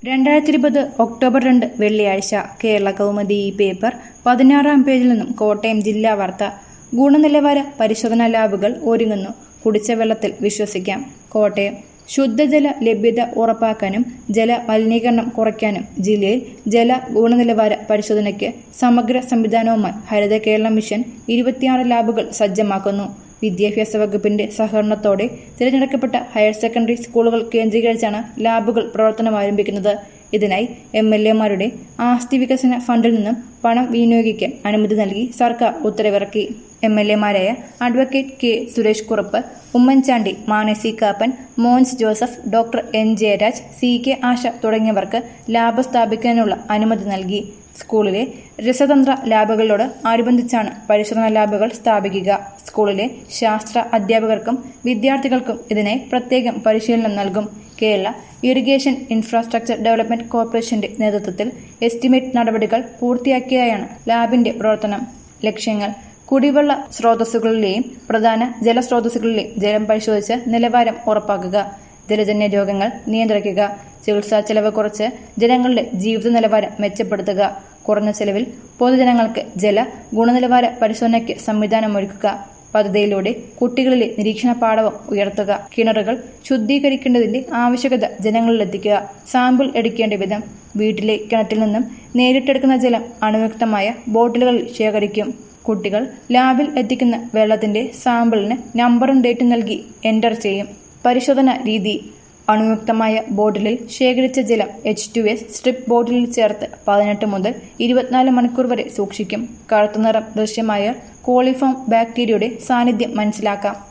രണ്ടായിരത്തി ഇരുപത് ഒക്ടോബർ രണ്ട് വെള്ളിയാഴ്ച കേരള കൗമുദി ഈ പേപ്പർ പതിനാറാം പേജിൽ നിന്നും കോട്ടയം ജില്ലാ വാർത്ത ഗുണനിലവാര പരിശോധനാ ലാബുകൾ ഒരുങ്ങുന്നു കുടിച്ച വെള്ളത്തിൽ വിശ്വസിക്കാം കോട്ടയം ശുദ്ധജല ലഭ്യത ഉറപ്പാക്കാനും ജല മലിനീകരണം കുറയ്ക്കാനും ജില്ലയിൽ ജല ഗുണനിലവാര പരിശോധനയ്ക്ക് സമഗ്ര സംവിധാനവുമായി ഹരിത കേരള മിഷൻ ഇരുപത്തിയാറ് ലാബുകൾ സജ്ജമാക്കുന്നു വിദ്യാഭ്യാസ വകുപ്പിന്റെ സഹകരണത്തോടെ തിരഞ്ഞെടുക്കപ്പെട്ട ഹയർ സെക്കൻഡറി സ്കൂളുകൾ കേന്ദ്രീകരിച്ചാണ് ലാബുകൾ പ്രവർത്തനം ആരംഭിക്കുന്നത് ഇതിനായി എം എൽ എമാരുടെ ആസ്തി വികസന ഫണ്ടിൽ നിന്നും പണം വിനിയോഗിക്കാൻ അനുമതി നൽകി സർക്കാർ ഉത്തരവിറക്കി എം എൽ എമാരായ advocate K Suresh Kurup Oommen Chandy Mani C Kappan Mons Joseph doctor N Jayaraj C K Asha തുടങ്ങിയവർക്ക് ലാബ് സ്ഥാപിക്കാനുള്ള അനുമതി നൽകി സ്കൂളിലെ രസതന്ത്ര ലാബുകളോട് അനുബന്ധിച്ചാണ് പരിശോധനാ ലാബുകൾ സ്ഥാപിക്കുക സ്കൂളിലെ ശാസ്ത്ര അധ്യാപകർക്കും വിദ്യാർത്ഥികൾക്കും ഇതിനായി പ്രത്യേകം പരിശീലനം നൽകും കേരള ഇറിഗേഷൻ ഇൻഫ്രാസ്ട്രക്ചർ ഡെവലപ്മെന്റ് കോർപ്പറേഷന്റെ നേതൃത്വത്തിൽ എസ്റ്റിമേറ്റ് നടപടികൾ പൂർത്തിയാക്കിയായാണ് ലാബിന്റെ പ്രവർത്തനം ലക്ഷ്യങ്ങൾ കുടിവെള്ള സ്രോതസ്സുകളിലെയും പ്രധാന ജലസ്രോതസ്സുകളിലെയും ജലം പരിശോധിച്ച് നിലവാരം ഉറപ്പാക്കുക ജലജന്യ രോഗങ്ങൾ നിയന്ത്രിക്കുക ചികിത്സാ ചെലവ് കുറച്ച് ജനങ്ങളുടെ ജീവിത നിലവാരം മെച്ചപ്പെടുത്തുക കുറഞ്ഞ ചെലവിൽ പൊതുജനങ്ങൾക്ക് ജല ഗുണനിലവാര പരിശോധനയ്ക്ക് സംവിധാനമൊരുക്കുക പദ്ധതിയിലൂടെ കുട്ടികളിലെ നിരീക്ഷണ പാഠവും ഉയർത്തുക കിണറുകൾ ശുദ്ധീകരിക്കേണ്ടതിന്റെ ആവശ്യകത ജനങ്ങളിലെത്തിക്കുക സാമ്പിൾ എടുക്കേണ്ട വിധം വീട്ടിലെ കിണറ്റിൽ നിന്നും നേരിട്ടെടുക്കുന്ന ജലം അണുയുക്തമായ ബോട്ടിലുകളിൽ ശേഖരിക്കും കുട്ടികൾ ലാബിൽ എത്തിക്കുന്ന വെള്ളത്തിന്റെ സാമ്പിളിന് നമ്പറും ഡേറ്റും നൽകി എൻ്റർ ചെയ്യും പരിശോധന രീതി അണുയുക്തമായ ബോട്ടിലിൽ ശേഖരിച്ച ജലം എച്ച് ടു എസ് സ്ട്രിപ്പ് ബോട്ടിലിൽ ചേർത്ത് പതിനെട്ട് മുതൽ ഇരുപത്തിനാല് മണിക്കൂർ വരെ സൂക്ഷിക്കും കറുത്ത നിറം ദൃശ്യമായ കോളിഫോം ബാക്ടീരിയയുടെ സാന്നിധ്യം മനസ്സിലാക്കാം